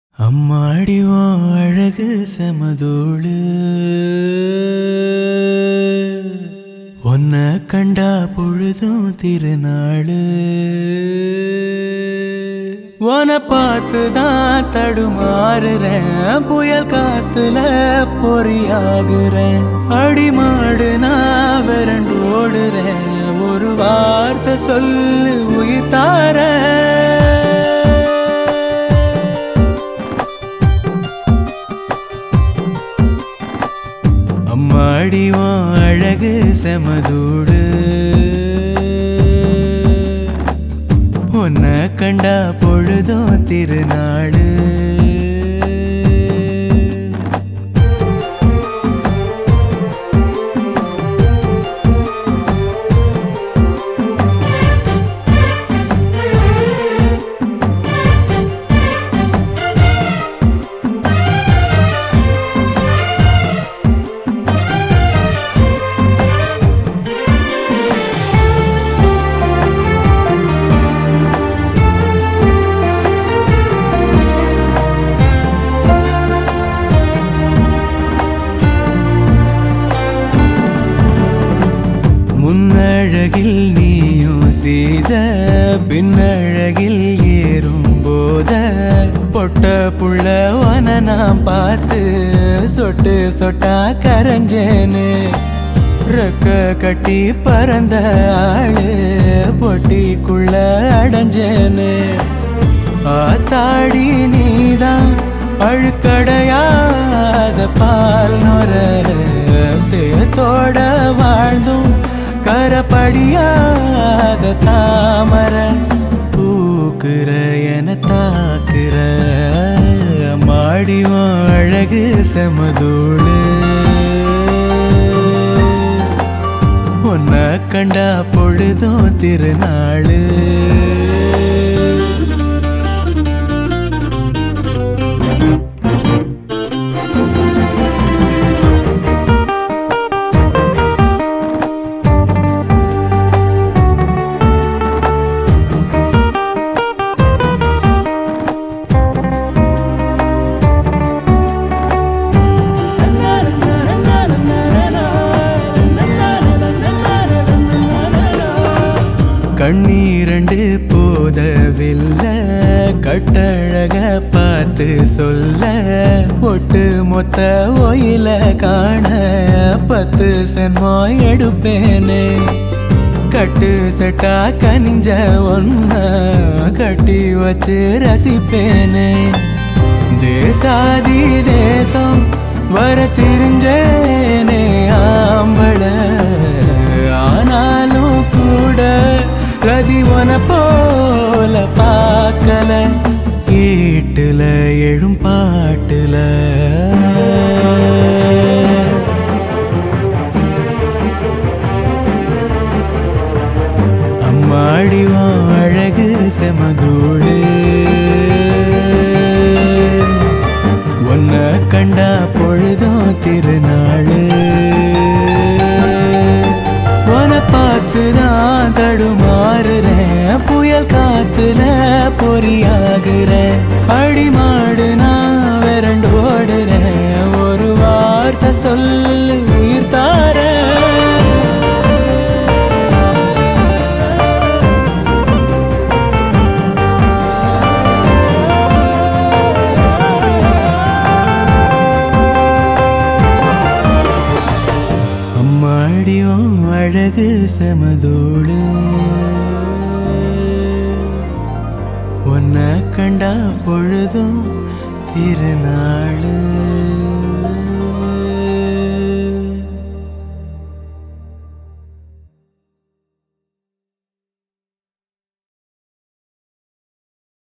அம்மாடி உன் அழகு செமதோளு உன்னை கண்டா பொழுதும் திருநாளு உன பார்த்து தான் தடுமாறுறேன் புயல் காத்துல பொறியாகுறேன் அடிமாடு நான் விரண்டு ஓடுறேன் ஒரு வார்த்தை சொல்லு உயிர் தாரேன் அம்மாடி உன் அழகு செமதூடு உன்னை கண்டா பொழுதும் திருநாடு முன்னழகில் நீயும் செய்த பின்னழகில் ஏறும் போத பொட்ட புள்ளவன நான் பார்த்து சொட்டு சொட்டா கரைஞ்சேன்னு ரெக்க கட்டி பறந்த ஆளு பொட்டிக்குள்ள அடைஞ்சேன்னு ஆத்தாடி நீதான் அழுக்கடையாத பால் நொர சேத்தோட வாழ்ந்தும் கரப்படியாத தாமர பூக்குற என தாக்குற மாடிவன் அழகு செமதோடு உன்னை கண்டா பொழுதும் திருநாளு கண்ணீரண்டு போதவில்லை கட்டழக பார்த்து சொல்ல ஒட்டு மொத்த ஒயில காண பத்து சென்மோ எடுப்பேனே கட்டு செட்டா கனிஞ்ச ஒன்ன கட்டி வச்சு ரசிப்பேனே தேசாதி தேசம் வர தெரிஞ்சேனே ஆம்பள ஆனாலும் கூட ரதி உன போல பார்க்கல வீட்டுல எழும் பாட்டுல அம்மாடி உன் அழகு செமதூடு உன்னை கண்டா பொழுதும் திருநாளு உன பார்த்து நான் தடுமாறுறேன் புயல் காத்துல பொறியாகுறேன் அடிமாடு நான் விரண்டு ஓடுறேன் ஒரு வார்த்தை சொல்லு உயிர் தாரேன் அம்மாடியோ அழகு செமதோடு உன்னை கண்டா பொழுதும் திருநாளு